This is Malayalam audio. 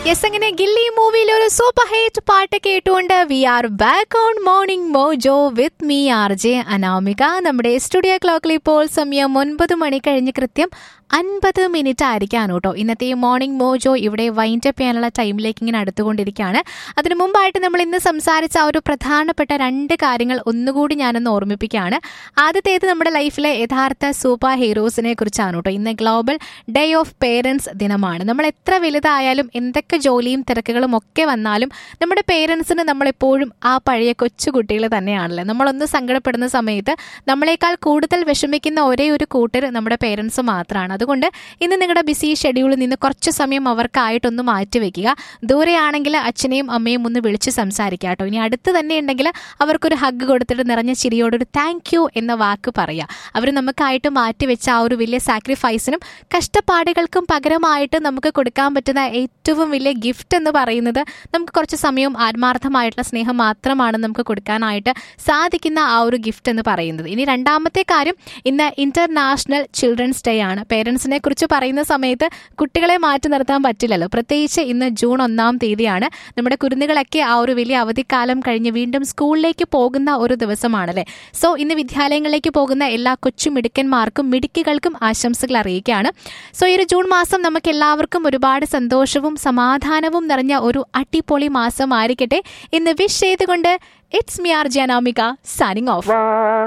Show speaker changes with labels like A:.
A: യെസ് അങ്ങനെ ഗില്ലി മൂവിയിൽ ഒരു സൂപ്പർ ഹിറ്റ് പാട്ട് കേട്ടുകൊണ്ട് we are back on morning mojo with me R J Anamika നമ്മുടെ സ്റ്റുഡിയോ ക്ലോക്കിൽ ഇപ്പോൾ സമയം ഒൻപത് മണി കഴിഞ്ഞ് കൃത്യം അൻപത് മിനിറ്റ് ആയിരിക്കാണ് കേട്ടോ ഇന്നത്തെ ഈ മോർണിംഗ് മോജോ ഇവിടെ വൈൻഡ് അപ്പ് ചെയ്യാനുള്ള ടൈമിലേക്ക് ഇങ്ങനെ അടുത്തുകൊണ്ടിരിക്കുകയാണ് അതിനു മുമ്പായിട്ട് നമ്മൾ ഇന്ന് സംസാരിച്ച ആ ഒരു പ്രധാനപ്പെട്ട രണ്ട് കാര്യങ്ങൾ ഒന്നുകൂടി ഞാനൊന്ന് ഓർമ്മിപ്പിക്കുകയാണ് ആദ്യത്തേത് നമ്മുടെ ലൈഫിലെ യഥാർത്ഥ സൂപ്പർ ഹീറോസിനെ കുറിച്ചാണ് കേട്ടോ ഇന്ന് ഗ്ലോബൽ ഡേ ഓഫ് പേരൻസ് ദിനമാണ് നമ്മൾ എത്ര വലുതായാലും എന്തൊക്കെ ജോലിയും തിരക്കുകളും ഒക്കെ വന്നാലും നമ്മുടെ പേരൻസിന് നമ്മളെപ്പോഴും ആ പഴയ കൊച്ചു കുട്ടികൾ തന്നെയാണല്ലേ നമ്മളൊന്ന് സങ്കടപ്പെടുന്ന സമയത്ത് നമ്മളെക്കാൾ കൂടുതൽ വിഷമിക്കുന്ന ഒരേ ഒരു കൂട്ടർ നമ്മുടെ പേരൻസ് മാത്രമാണ് അതുകൊണ്ട് ഇന്ന് നിങ്ങളുടെ ബിസി ഷെഡ്യൂളിൽ നിന്ന് കുറച്ച് സമയം അവർക്കായിട്ടൊന്ന് മാറ്റിവെക്കുക ദൂരെയാണെങ്കിൽ അച്ഛനെയും അമ്മയും ഒന്ന് വിളിച്ച് സംസാരിക്കുക കേട്ടോ ഇനി അടുത്ത് തന്നെ ഉണ്ടെങ്കിൽ അവർക്കൊരു ഹഗ് കൊടുത്തിട്ട് നിറഞ്ഞ ചിരിയോടൊരു താങ്ക് യു എന്ന വാക്ക് പറയുക അവർ നമുക്കായിട്ട് മാറ്റിവെച്ച ആ ഒരു വലിയ സാക്രിഫൈസിനും കഷ്ടപ്പാടുകൾക്കും പകരമായിട്ട് നമുക്ക് കൊടുക്കാൻ പറ്റുന്ന ഏറ്റവും വലിയ ഗിഫ്റ്റ് എന്ന് പറയുന്നത് നമുക്ക് കുറച്ച് സമയവും ആത്മാർത്ഥമായിട്ടുള്ള സ്നേഹം മാത്രമാണ് നമുക്ക് കൊടുക്കാനായിട്ട് സാധിക്കുന്ന ആ ഒരു ഗിഫ്റ്റ് എന്ന് പറയുന്നത് ഇനി രണ്ടാമത്തെ കാര്യം ഇന്ന് ഇന്റർനാഷണൽ ചിൽഡ്രൻസ് ഡേ ആണ് പേരൻസിനെ കുറിച്ച് പറയുന്ന സമയത്ത് കുട്ടികളെ മാറ്റി നിർത്താൻ പറ്റില്ലല്ലോ പ്രത്യേകിച്ച് ഇന്ന് ജൂൺ ഒന്നാം തീയതിയാണ് നമ്മുടെ കുരുന്നുകളൊക്കെ ആ ഒരു വലിയ അവധിക്കാലം കഴിഞ്ഞ് വീണ്ടും സ്കൂളിലേക്ക് പോകുന്ന ഒരു ദിവസമാണല്ലേ സോ ഇന്ന് വിദ്യാലയങ്ങളിലേക്ക് പോകുന്ന എല്ലാ കൊച്ചു മിടുക്കന്മാർക്കും മിടുക്കികൾക്കും ആശംസകൾ അറിയിക്കുകയാണ് സോ ഈ ഒരു ജൂൺ മാസം നമുക്ക് എല്ലാവർക്കും ഒരുപാട് സന്തോഷവും സമാധാനവും നിറഞ്ഞ ഒരു അടിപൊളി മാസം ആയിരിക്കട്ടെ ഇന്ന് വിഷ് ചെയ്തുകൊണ്ട് it's me R Janamika signing of